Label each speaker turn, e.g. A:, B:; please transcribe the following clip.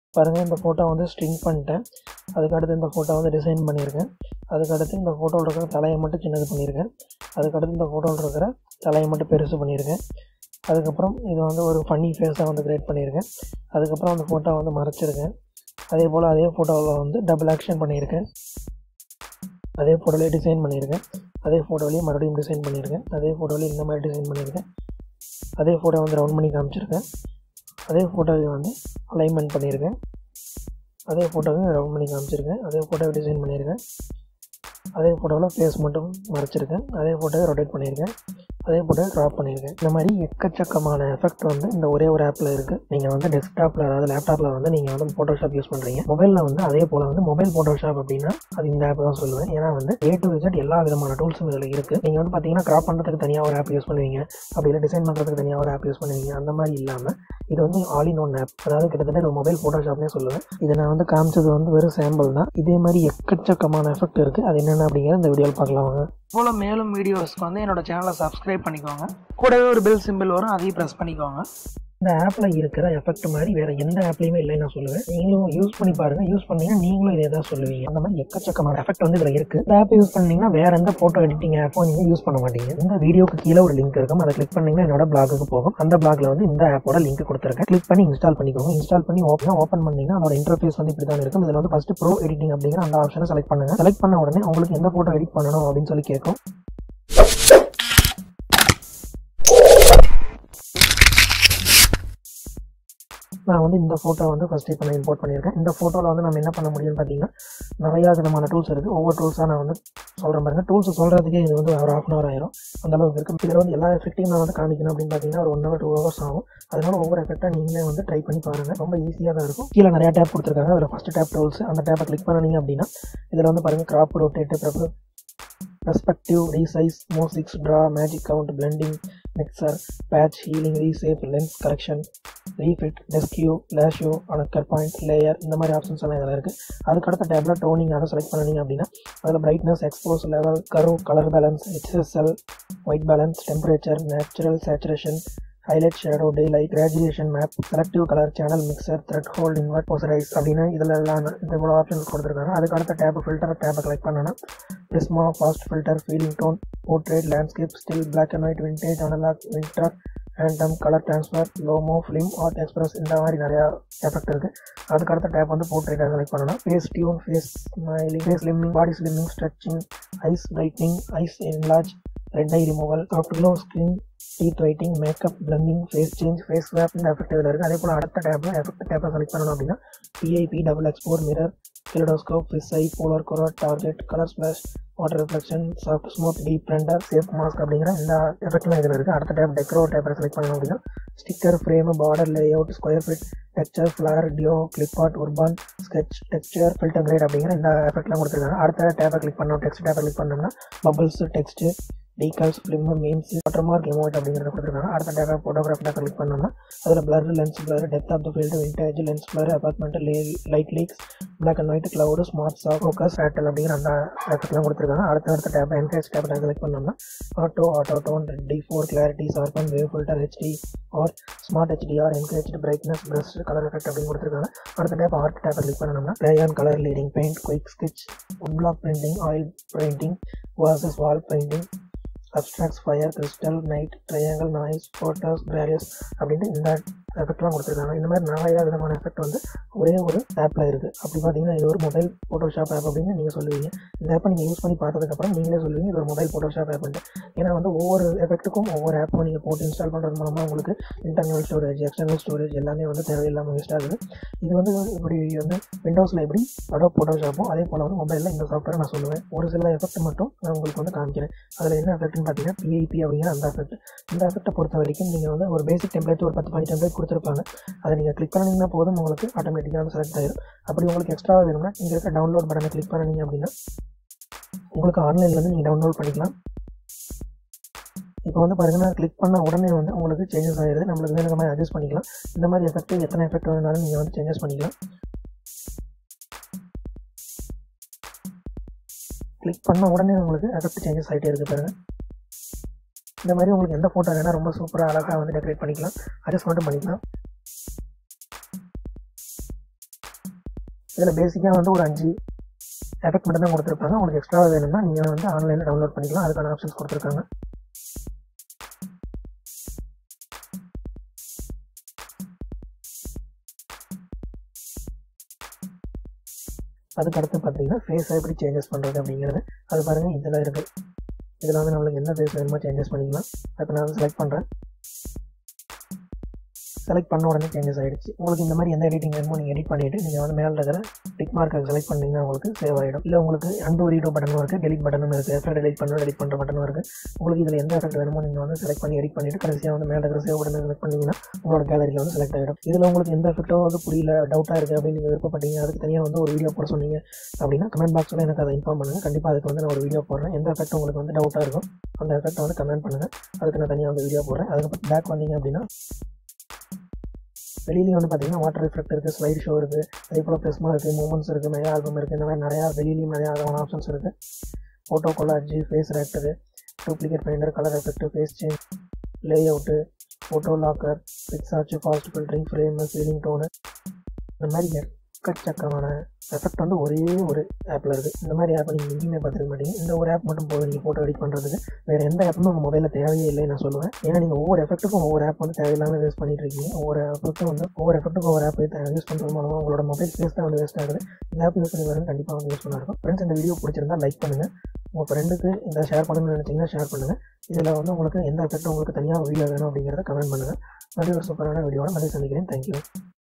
A: பாருங்கள் இந்த ஃபோட்டோ வந்து ஸ்ட்ரிங் பண்ணிட்டேன் அதுக்கடுத்து இந்த ஃபோட்டோ வந்து டிசைன் பண்ணியிருக்கேன் அதுக்கடுத்து இந்த ஃபோட்டோவில் இருக்கிற தலையை மட்டும் சின்னது பண்ணியிருக்கேன் அதுக்கடுத்து இந்த ஃபோட்டோவில் இருக்கிற தலையை மட்டும் பெருசு பண்ணியிருக்கேன் அதுக்கப்புறம் இது வந்து ஒரு ஃபன்னி ஃபேஸாக வந்து க்ரியேட் பண்ணியிருக்கேன் அதுக்கப்புறம் அந்த ஃபோட்டோ வந்து மறைச்சிருக்கேன் அதே போல் அதே ஃபோட்டோவில் வந்து டபுள் ஆக்ஷன் பண்ணியிருக்கேன் அதே ஃபோட்டோலேயே டிசைன் பண்ணியிருக்கேன் அதே ஃபோட்டோலேயே மறுபடியும் டிசைன் பண்ணியிருக்கேன் அதே ஃபோட்டோலேயே இந்த மாதிரி டிசைன் பண்ணியிருக்கேன் அதே ஃபோட்டோ வந்து ரவுண்ட் பண்ணி காமிச்சிருக்கேன் அதே ஃபோட்டோவை வந்து அலைன்மெண்ட் பண்ணியிருக்கேன் அதே ஃபோட்டோவை ரவுண்ட் பண்ணி காமிச்சிருக்கேன் அதே ஃபோட்டோவை டிசைன் பண்ணியிருக்கேன் அதே ஃபோட்டோவில் ஃபேஸ் மட்டும் மறைச்சிருக்கேன் அதே ஃபோட்டோவை ரொட்டேட் பண்ணியிருக்கேன் அதே ஃபோட்டோவை ட்ராப் பண்ணியிருக்கேன் இந்த மாதிரி எக்கச்சக்கமான எஃபெக்ட் வந்து இந்த ஒரே ஒரு ஆப்பில் இருக்குது நீங்கள் வந்து டெஸ்க்டாப்பில் அதாவது லேப்டாப்பில் வந்து நீங்கள் வந்து ஃபோட்டோஷாப் யூஸ் பண்ணுறீங்க மொபைலில் வந்து அதே போல் வந்து மொபைல் ஃபோட்டோஷாப் அப்படின்னா அது இந்த ஆப் தான் சொல்லுவேன் ஏன்னா வந்து ஏ டு விசட் எல்லா விதமான டூல்ஸும் இதில் இருக்குது நீங்கள் வந்து பார்த்தீங்கன்னா கிராப் பண்ணுறதுக்கு தனியாக ஒரு ஆப் யூஸ் பண்ணுவீங்க அப்படி இல்லை டிசைன் பண்ணுறதுக்கு தனியாக ஒரு ஆப் யூஸ் பண்ணுவீங்க அந்த மாதிரி இல்லாமல் இது வந்து ஆல் இன் ஒன் ஆப் அதாவது கிட்டத்தட்ட ஒரு மொபைல் ஃபோட்டோஷாப்னே சொல்லுவேன் இதை நான் வந்து காமிச்சது வந்து வெறும் சாம்பிள் தான் இதே மாதிரி எக்கச்சக்கமான எஃபெக்ட் இருக்குது அது என்னென்ன அப்படிங்கிறத இந்த வீடியோவில் பார்க்கலாம் வாங்க போல் மேலும் வீடியோஸ்க்கு வந்து என்னோட சேனலை சப்ஸ்கிரைப் பண்ணிக்கோங்க கூடவே ஒரு பெல் சிம்பிள் வரும் அதையும் ப்ரெஸ் பண்ணிக்கோங்க இந்த ஆப்பில் இருக்கிற எஃபெக்ட் மாதிரி வேறு எந்த ஆப்லையுமே இல்லைன்னு நான் சொல்லுவேன் நீங்களும் யூஸ் பண்ணி பாருங்கள் யூஸ் பண்ணீங்கன்னா நீங்களும் இதே தான் சொல்லுவீங்க அந்த மாதிரி எக்கச்சக்கமான எஃபெக்ட் வந்து இதில் இருக்குது இந்த ஆப் யூஸ் பண்ணீங்கன்னா வேறு எந்த ஃபோட்டோ எடிட்டிங் ஆப்போ நீங்கள் யூஸ் பண்ண மாட்டீங்க இந்த வீடியோக்கு கீழே ஒரு லிங்க் இருக்கும் அதை கிளிக் பண்ணீங்கன்னா என்னோட பிளாகுக்கு போகும் அந்த பிளாக்ல வந்து இந்த ஆப்போட லிங்க் கொடுத்துருக்கேன் கிளிக் பண்ணி இன்ஸ்டால் பண்ணிக்கோங்க இன்ஸ்டால் பண்ணி ஓப்பன் ஓப்பன் பண்ணீங்கன்னா அதோட இன்டர்ஃபேஸ் வந்து இப்படி தான் இருக்கும் இதில் வந்து ஃபஸ்ட்டு ப்ரோ எடிட்டிங் அப்படிங்கிற அந்த ஆப்ஷனை செலக்ட் பண்ணுங்க செலக்ட் பண்ண உடனே உங்களுக்கு எந்த ஃபோட்டோ எடிட் பண்ணணும் அப்படின்னு சொல்லி கேட்கும் நான் வந்து இந்த ஃபோட்டோ வந்து ஃபஸ்ட் இப்போ நான் இம்போர்ட் பண்ணியிருக்கேன் இந்த ஃபோட்டோவில் வந்து நம்ம என்ன பண்ண முடியும்னு பார்த்தீங்கன்னா நிறையா விதமான டூல்ஸ் இருக்குது ஒவ்வொரு டூல்ஸாக நான் வந்து சொல்கிறேன் பாருங்க டூல்ஸ் சொல்கிறதுக்கே இது வந்து ஒரு ஹாஃப் அன் ஹவர் ஆயிரும் அந்த அளவுக்கு இருக்குது இதில் வந்து எல்லா எஃபெக்ட்டையும் நான் வந்து காமிக்கணும் அப்படின்னு பார்த்தீங்கன்னா ஒரு ஒன் ஹவர் டூ ஹவர்ஸ் ஆகும் அதனால ஒவ்வொரு எஃபெக்டாக நீங்களே வந்து ட்ரை பண்ணி பாருங்கள் ரொம்ப ஈஸியாக தான் இருக்கும் கீழே நிறையா டேப் கொடுத்துருக்காங்க அதில் ஃபஸ்ட் டேப் டூல்ஸ் அந்த டேப்பை கிளிக் பண்ணினீங்க அப்படின்னா இதில் வந்து பாருங்கள் crop rotate perspective resize mosaics draw magic count blending mixer patch healing reshape lens correction refit deskew lasso anchor point layer இந்த மாதிரி ஆப்ஷன்ஸ் எல்லாம் இதில் இருக்குது அதுக்கு அடுத்த டேப்பில் டோனிங் அதை செலக்ட் பண்ணிங்க அப்படின்னா அதில் brightness expose level curve colour balance HSL white balance temperature natural saturation highlight shadow daylight graduation map selective colour channel mixer threshold invert posterize அப்படின்னு இதில் எல்லாம் இந்த இவ்வளோ ஆப்ஷன்ஸ் கொடுத்துருக்காங்க அதுக்கு அடுத்த டேப் ஃபில்டர் டேப்பை கலெக்ட் பண்ணனா Prisma fast filter feeling tone portrait landscape still black and white vintage analog winter handsome colour transfer lomo film art express இந்த மாதிரி நிறையா எஃபெக்ட் இருக்குது அதுக்கு அடுத்த டேப் வந்து போர்ட்ரேட்டாக செலக்ட் பண்ணணும் face tune face smiling face slimming body slimming stretching eyes brightening eyes enlarge red eye removal soft glow skin teeth ரைட்டிங் makeup blending face change face swap இந்த எஃபெக்ட் இதில் இருக்குது அதே போல் அடுத்த டேப்பில் எஃபெக்ட் டேப்பை செலக்ட் பண்ணணும் அப்படின்னா PIP double exposure mirror kaleidoscope fish eye polar கொரோ target colour splash water reflection soft smooth deep render safe mask அப்படிங்கிற இந்த எஃபெக்ட்லாம் இதில் இருக்குது அடுத்த டேப் டெக்ரோ டேப்பை செலக்ட் பண்ணணும் அப்படின்னா sticker frame border layout square fit texture flare duo clip art urban sketch texture filter great அப்படிங்கிற இந்த எஃபெக்ட்லாம் கொடுத்துருக்காங்க அடுத்த டேப்பை கிளிக் பண்ணோம் டெக்ஸ்ட் டேப்பை கிளிக் பண்ணோம்னா bubbles text decals film means watermark emote அப்படிங்கிறத கொடுத்துருக்காங்க அடுத்த டேட்டா ஃபோட்டோகிராஃபில் கிளிக் பண்ணோம்னா அதில் blur lens blur depth of the field vintage lens blur apartment lay light leaks black and white cloud smart soft focus petal அப்படிங்கிற அந்த எஃபெக்ட்லாம் கொடுத்துருக்காங்க அடுத்த அடுத்த டேப் என்கேஜ் டேப் கிளிக் பண்ணோம்னா auto auto tone D four clarity sharpen wave filter HD R smart HDR encourage brightness brush colour effect அப்படின்னு கொடுத்துருக்காங்க அடுத்த டேப் ஆர்ட் டேப்பை கிளிக் பண்ணோம்னா rayon colour leading paint quick sketch wood block printing oil painting washes wall painting abstracts fire crystal night triangle noise photos கிராரியஸ் அப்படின்ட்டு இந்த எஃபெக்ட்லாம் கொடுத்துருக்காங்க இந்த மாதிரி நிறையா விதமான எஃபெக்ட் வந்து ஒரே ஒரு ஆப்பில் இருக்குது அப்படி பார்த்தீங்கன்னா இது ஒரு மொபைல் ஃபோட்டோஷாப் ஆப் அப்படின்னு நீங்கள் சொல்லுவீங்க இந்த ஆப்பை நீங்கள் யூஸ் பண்ணி பார்த்ததுக்கப்புறம் நீங்களே சொல்லுவீங்க இது ஒரு மொபைல் ஃபோட்டோஷாப் ஆப்ன்ட்டு ஏன்னா வந்து ஒவ்வொரு எஃபெக்ட்டுக்கும் ஒவ்வொரு ஆப்பும் நீங்கள் போட்டு இன்ஸ்டால் பண்ணுறது மூலமாக உங்களுக்கு இன்டர்னல் ஸ்டோரேஜ் எக்ஸ்டர்னல் ஸ்டோரேஜ் எல்லாமே வந்து தேவையில்லாமல் வேஸ்ட் ஆகுது இது வந்து இப்படி வந்து விண்டோஸில் எப்படி அடோ ஃபோட்டோஷாப்போ அதே போல் வந்து மொபைலில் இந்த சாஃப்ட்வேர் நான் சொல்லுவேன் ஒரு சில எஃபெக்ட் மட்டும் நான் உங்களுக்கு வந்து காமிக்கிறேன் அதில் என்ன எஃபெக்ட்னு பார்த்தீங்கன்னா பிஐபி அப்படிங்கிற அந்த எஃபெக்ட் இந்த எஃபெக்ட்டை பொறுத்த வரைக்கும் நீங்கள் வந்து ஒரு பேசிக் டெம்ப்ளேட் ஒரு பத்து பதினஞ்சு டெம்ப்ளேட் கொடுத்துருப்பாங்க அதை நீங்கள் கிளிக் பண்ணிங்கன்னா போதும் உங்களுக்கு ஆட்டோமேட்டிக்காக வந்து செலக்ட் ஆயிடும் அப்படி உங்களுக்கு எக்ஸ்ட்ரா வேணும்னா இங்கே இருக்க டவுன்லோட் பட்டனை கிளிக் பண்ணிங்க அப்படின்னா உங்களுக்கு ஆன்லைன்லேருந்து நீங்கள் டவுன்லோட் பண்ணிக்கலாம் இப்போ வந்து பாருங்கன்னா கிளிக் பண்ண உடனே வந்து உங்களுக்கு சேஞ்சஸ் ஆகிடுது நம்மளுக்கு வேணுங்கிற மாதிரி அட்ஜஸ்ட் பண்ணிக்கலாம் இந்த மாதிரி எஃபெக்ட் எத்தனை எஃபெக்ட் வேணாலும் நீங்கள் வந்து சேஞ்சஸ் பண்ணிக்கலாம் கிளிக் பண்ண உடனே உங்களுக்கு எஃபெக்ட் சேஞ்சஸ் ஆகிட்டே இருக்குது பாருங்கள் இந்த மாதிரி உங்களுக்கு எந்த ஃபோட்டோ வேணால் ரொம்ப சூப்பராக அழகாக வந்து டெக்கரேட் பண்ணிக்கலாம் அட்ஜஸ்ட் மட்டும் பண்ணிக்கலாம் இதில் பேசிக்காக வந்து ஒரு அஞ்சு எஃபெக்ட் மட்டும் தான் கொடுத்துருப்பாங்க உங்களுக்கு எக்ஸ்ட்ரா வேணும்னா நீங்கள் வந்து ஆன்லைனில் டவுன்லோட் பண்ணிக்கலாம் அதுக்கான ஆப்ஷன்ஸ் கொடுத்துருக்காங்க அதுக்கு அடுத்து பார்த்தீங்கன்னா ஃபேஸை எப்படி சேஞ்சஸ் பண்ணுறது அப்படிங்கிறது அது பாருங்கள் இதில் இருக்குது இதில் வந்து நம்மளுக்கு என்ன ஃபேஸ் வேணுமோ சேஞ்சஸ் பண்ணிக்கலாம் இப்போ நான் வந்து செலக்ட் பண்ணுறேன் செலக்ட் பண்ண உடனே சேஞ்சஸ் ஆகிடுச்சு உங்களுக்கு இந்த மாதிரி எந்த எடிட்டிங் வேணுமோ நீங்கள் எடிட் பண்ணிவிட்டு நீங்கள் வந்து மேலே இருக்கிற டிக் மார்க்கை செலக்ட் பண்ணிங்கன்னா உங்களுக்கு சேவ் ஆகிடும் இல்லை உங்களுக்கு அண்டு ரீடோ பட்டனும் இருக்குது டெலிட் பட்டனும் இருக்குது எஃபெக்ட் டெலிட் பண்ணணும் டெலிட் பண்ணுற பட்டனும் இருக்குது உங்களுக்கு இதில் எந்த எஃபெக்ட் வேணுமோ நீங்கள் வந்து செலக்ட் பண்ணி எடிட் பண்ணிவிட்டு கடைசியாக வந்து மேலே இருக்கிற சேவ் பட்டனை செலக்ட் பண்ணிங்கன்னா உங்களோட கேலரியில் வந்து செலக்ட் ஆகிடும் இதில் உங்களுக்கு எந்த எஃபெக்ட்டோ வந்து புரியல டவுட்டாக இருக்குது அப்படின்னு நீங்கள் விருப்பப்பட்டீங்க அதுக்கு தனியாக வந்து ஒரு வீடியோ போட சொன்னீங்க அப்படின்னா கமெண்ட் பாக்ஸில் எனக்கு அதை இன்ஃபார்ம் பண்ணுங்கள் கண்டிப்பாக அதுக்கு வந்து நான் ஒரு வீடியோ போடுறேன் எந்த எஃபெக்ட் உங்களுக்கு வந்து டவுட்டாக இருக்கும் அந்த எஃபெக்ட்டை வந்து கமெண்ட் பண்ணுங்கள் அதுக்கு நான் தனியாக வந்து வீடியோ போடுறேன் அதுக்கப்புறம் பேக் வந்தீங்க அப்படின்னா வெளியிலேயும் வந்து பார்த்தீங்கன்னா வாட்டர் எஃபெக்ட் இருக்குது ஸ்லைட் ஷோ இருக்குது அதே போல் ப்ரெஸ்மா இருக்குது மூமெண்ட்ஸ் இருக்குது மெகா ஆல்பம் இருக்குது இந்த மாதிரி நிறையா வெளியிலையும் நிறையா அதான ஆப்ஷன்ஸ் இருக்குது photo collage face reactor duplicate finder colour effect face change layout photo locker fix ஆச்சு fast filtering frame ceiling tone இந்த மாதிரி எக்கச்சக்கமான எஃபெக்ட் வந்து ஒரே ஒரு ஆப்பில் இருக்குது இந்த மாதிரி ஆப் நீங்கள் எங்கேயுமே பார்த்துருக்க மாட்டீங்க இந்த ஒரு ஆப் மட்டும் போதும் நீங்கள் ஃபோட்டோ எடிட் பண்ணுறதுக்கு வேறு எந்த ஆப்புமே உங்கள் மொபைலில் தேவையே இல்லை நான் சொல்லுவேன் ஏன்னா நீங்கள் ஒவ்வொரு எஃபெக்ட்டுக்கும் ஒவ்வொரு ஆப் வந்து தேவையில்லாமல் யூஸ் பண்ணிட்டு இருக்கீங்க ஒவ்வொரு ஆப்புக்கும் வந்து ஒவ்வொரு எஃபெக்ட்டுக்கும் ஒவ்வொரு ஆப் யூஸ் பண்ணுறது மூலமாக உங்களோட மொபைல் ஸ்பேஸ் தான் வந்து வேஸ்ட் ஆகுது இந்த ஆப் யூஸ் பண்ணி வரணும் கண்டிப்பாக வந்து யூஸ் பண்ணா இருக்கும் ஃப்ரெண்ட்ஸ் இந்த வீடியோ பிடிச்சிருந்தா லைக் பண்ணுங்கள் உங்கள் ஃப்ரெண்டுக்கு இந்த ஷேர் பண்ணணும்னு நினச்சிங்கன்னா ஷேர் பண்ணுங்கள் இதில் வந்து உங்களுக்கு எந்த எஃபெக்ட் உங்களுக்கு தனியாக வீடியோ வேணும் அப்படிங்கிறத கமெண்ட் பண்ணுங்கள் மறுபடியும் ஒரு சூப்பரான வீடியோட மறுபடியும் சந்திக்கிறேன் தேங்க்யூ